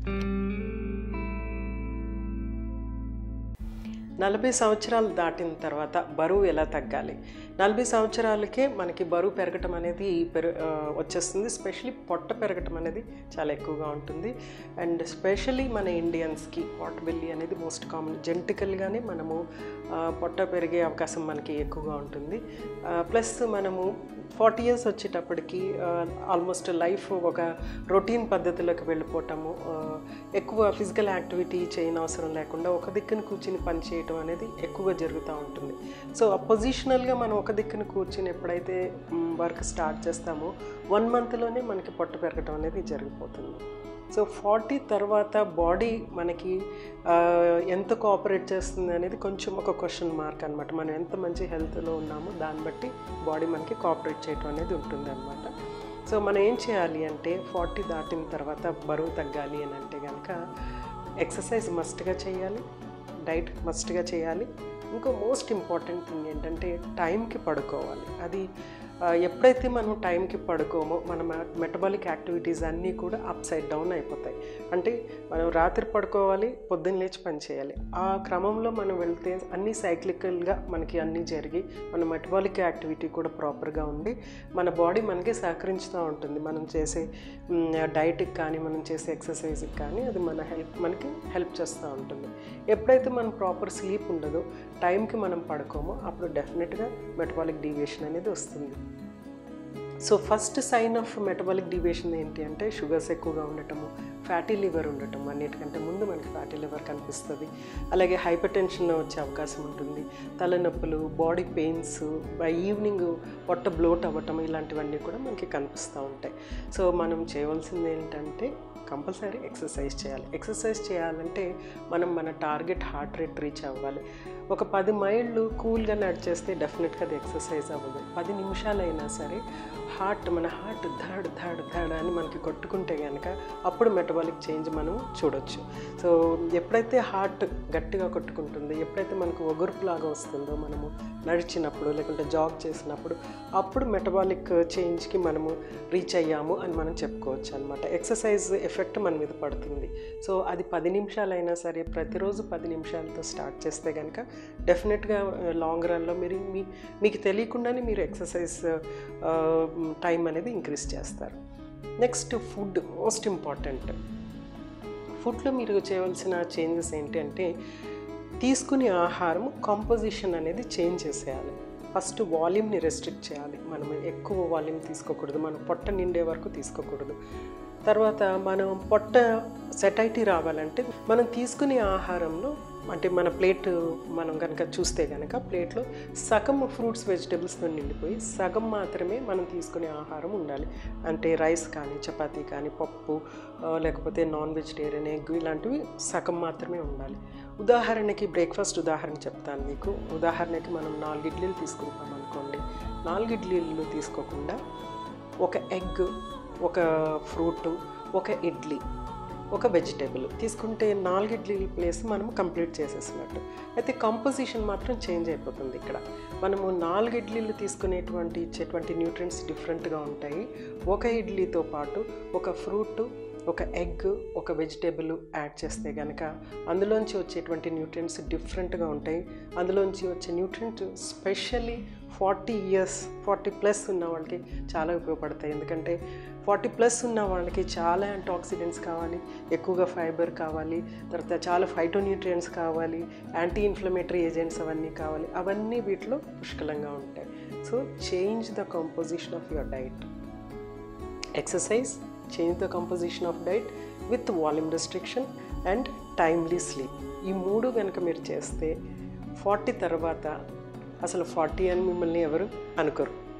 నలభై సంవత్సరాలు దాటిన తర్వాత బరువు ఎలా తగ్గాలి నలభై సంవత్సరాలకే మనకి బరువు పెరగటం అనేది పెరు ఆ, వచ్చేస్తుంది స్పెషలీ పొట్ట పెరగటం అనేది చాలా ఎక్కువగా ఉంటుంది అండ్ స్పెషలీ మన ఇండియన్స్కి పాట్ బెల్లి అనేది మోస్ట్ కామన్ జెంటికల్గానే మనము ఆ, పొట్ట పెరిగే అవకాశం మనకి ఎక్కువగా ఉంటుంది ప్లస్ మనము ఫార్టీ ఇయర్స్ వచ్చేటప్పటికి ఆల్మోస్ట్ లైఫ్ ఒక రొటీన్ పద్ధతిలోకి వెళ్ళిపోవటము ఆ, ఎక్కువ ఫిజికల్ యాక్టివిటీ చేయని అవసరం లేకుండా ఒక దిక్కున కూర్చుని పని చేయటం అనేది ఎక్కువగా జరుగుతూ ఉంటుంది సో ఆ పొజిషనల్గా మనం ఒక దిక్కున కూర్చుని ఎప్పుడైతే వర్క్ స్టార్ట్ చేస్తామో వన్ మంత్లోనే మనకి పొట్ట పెరగటం అనేది జరిగిపోతుంది సో ఫార్టీ తర్వాత బాడీ మనకి ఆ, ఎంత కోఆపరేట్ చేస్తుంది అనేది కొంచెం ఒక క్వశ్చన్ మార్క్ అనమాట మనం ఎంత మంచి హెల్త్లో ఉన్నామో దాన్ని బట్టి బాడీ మనకి కోఆపరేట్ చేయటం అనేది ఉంటుంది అనమాట సో మనం ఏం చేయాలి అంటే ఫార్టీ దాటిన తర్వాత బరువు తగ్గాలి అని అంటే కనుక ఎక్సర్సైజ్ మస్ట్గా చేయాలి డైట్ మస్ట్గా చేయాలి ఇంకో మోస్ట్ ఇంపార్టెంట్ థింగ్ ఏంటంటే టైంకి పడుకోవాలి అది ఆ, ఎప్పుడైతే మనం టైంకి పడుకోమో మన మెటబాలిక్ యాక్టివిటీస్ అన్నీ కూడా అప్ సైడ్ డౌన్ అయిపోతాయి అంటే మనం రాత్రి పడుకోవాలి పొద్దున్న లేచి పని చేయాలి ఆ క్రమంలో మనం వెళ్తే అన్నీ సైక్లికల్గా మనకి అన్నీ జరిగి మన మెటబాలిక్ యాక్టివిటీ కూడా ప్రాపర్గా ఉండి మన బాడీ మనకి సహకరించుతూ ఉంటుంది మనం చేసే డైట్కి కానీ మనం చేసే ఎక్సర్సైజ్కి కానీ అది మన హెల్ప్ మనకి హెల్ప్ చేస్తూ ఉంటుంది ఎప్పుడైతే మనం ప్రాపర్ స్లీప్ ఉండదో టైంకి మనం పడుకోమో అప్పుడు డెఫినెట్గా మెటబాలిక్ డీవియేషన్ అనేది వస్తుంది so first sign of metabolic deviation ఏంటి అంటే షుగర్స్ ఎక్కువగా ఉండటము ఫ్యాటీ లివర్ ఉండటం అన్నిటికంటే ముందు మనకి ఫ్యాటీ లివర్ కనిపిస్తుంది అలాగే హైపర్ టెన్షన్ వచ్చే అవకాశం ఉంటుంది తలనొప్పులు బాడీ పెయిన్స్ బై ఈవినింగ్ పొట్ట బ్లోట్ అవ్వటం ఇలాంటివన్నీ కూడా మనకి కనిపిస్తూ ఉంటాయి సో మనం చేయవలసింది ఏంటంటే కంపల్సరీ ఎక్సర్సైజ్ చేయాలి ఎక్సర్సైజ్ చేయాలంటే మనం మన టార్గెట్ హార్ట్ రేట్ రీచ్ అవ్వాలి ఒక పది మైళ్ళు కూల్గా నడిచేస్తే డెఫినెట్గా అది ఎక్సర్సైజ్ అవ్వదు పది నిమిషాలైనా సరే హార్ట్ మన హార్ట్ ధాడ్ ధాడ్ ధాడ్ అని మనకి కొట్టుకుంటే కనుక అప్పుడు మెటబాలిక్ చేంజ్ మనం చూడొచ్చు సో ఎప్పుడైతే హార్ట్ గట్టిగా కొట్టుకుంటుందో ఎప్పుడైతే మనకు ఒగురుపులాగా వస్తుందో మనము నడిచినప్పుడు లేకుంటే జాగ్ చేసినప్పుడు అప్పుడు మెటబాలిక్ చేంజ్కి మనము రీచ్ అయ్యాము అని మనం చెప్పుకోవచ్చు అనమాట ఎక్సర్సైజ్ ఎఫెక్ట్ మన మీద పడుతుంది సో అది పది నిమిషాలైనా సరే ప్రతిరోజు పది నిమిషాలతో స్టార్ట్ చేస్తే కనుక డెఫినెట్గా లాంగ్ రన్లో మీరు మీ మీకు తెలియకుండానే మీరు ఎక్సర్సైజ్ టైం అనేది ఇంక్రీజ్ చేస్తారు నెక్స్ట్ ఫుడ్ మోస్ట్ ఇంపార్టెంట్ ఫుడ్లో మీరు చేయవలసిన చేంజెస్ ఏంటి అంటే తీసుకునే ఆహారం కాంపోజిషన్ అనేది చేంజ్ చేసేయాలి ఫస్ట్ వాల్యూమ్ని రెస్ట్రిక్ట్ చేయాలి మనం ఎక్కువ వాల్యూమ్ తీసుకోకూడదు మనం పొట్ట నిండే వరకు తీసుకోకూడదు తర్వాత మనం పొట్ట సెటైటీ రావాలంటే మనం తీసుకునే ఆహారంలో అంటే మన ప్లేట్ మనం కనుక చూస్తే కనుక ప్లేట్లో సగం ఫ్రూట్స్ వెజిటేబుల్స్తో నిండిపోయి సగం మాత్రమే మనం తీసుకునే ఆహారం ఉండాలి అంటే రైస్ కానీ చపాతీ కానీ పప్పు ఆ, లేకపోతే నాన్ వెజిటేరియన్ ఎగ్ ఇలాంటివి సగం మాత్రమే ఉండాలి ఉదాహరణకి బ్రేక్ఫాస్ట్ ఉదాహరణ చెప్తాను మీకు ఉదాహరణకి మనం నాలుగు ఇడ్లీలు తీసుకుంటాం అనుకోండి నాలుగు ఇడ్లీలు తీసుకోకుండా ఒక ఎగ్ ఒక ఫ్రూట్ ఒక ఇడ్లీ ఒక వెజిటేబుల్ తీసుకుంటే నాలుగు ఇడ్లీల ప్లేస్ మనం కంప్లీట్ చేసేసినట్టు అయితే కంపోజిషన్ మాత్రం చేంజ్ అయిపోతుంది ఇక్కడ మనము నాలుగు ఇడ్లీలు తీసుకునేటువంటి ఇచ్చేటువంటి న్యూట్రియంట్స్ డిఫరెంట్గా ఉంటాయి ఒక ఇడ్లీతో పాటు ఒక ఫ్రూట్ ఒక ఎగ్ ఒక వెజిటేబుల్ యాడ్ చేస్తే కనుక అందులోంచి వచ్చేటువంటి న్యూట్రియంట్స్ డిఫరెంట్గా ఉంటాయి అందులోంచి వచ్చే nutrient specially forty years forty plus ఉన్న వాళ్ళకి చాలా ఉపయోగపడతాయి ఎందుకంటే ఫార్టీ ప్లస్ ఉన్న వాళ్ళకి చాలా యాంటాక్సిడెంట్స్ కావాలి ఎక్కువగా ఫైబర్ కావాలి తర్వాత చాలా ఫైటోన్యూట్రియంట్స్ కావాలి యాంటీ ఇన్ఫ్లమేటరీ ఏజెంట్స్ అవన్నీ కావాలి అవన్నీ వీటిలో పుష్కలంగా ఉంటాయి so change the composition of your diet exercise change the composition of diet with volume restriction and timely sleep ఈ మూడు కనుక మీరు చేస్తే ఫార్టీ తర్వాత అసలు ఫార్టీ అని మిమ్మల్ని ఎవరు అనుకోరు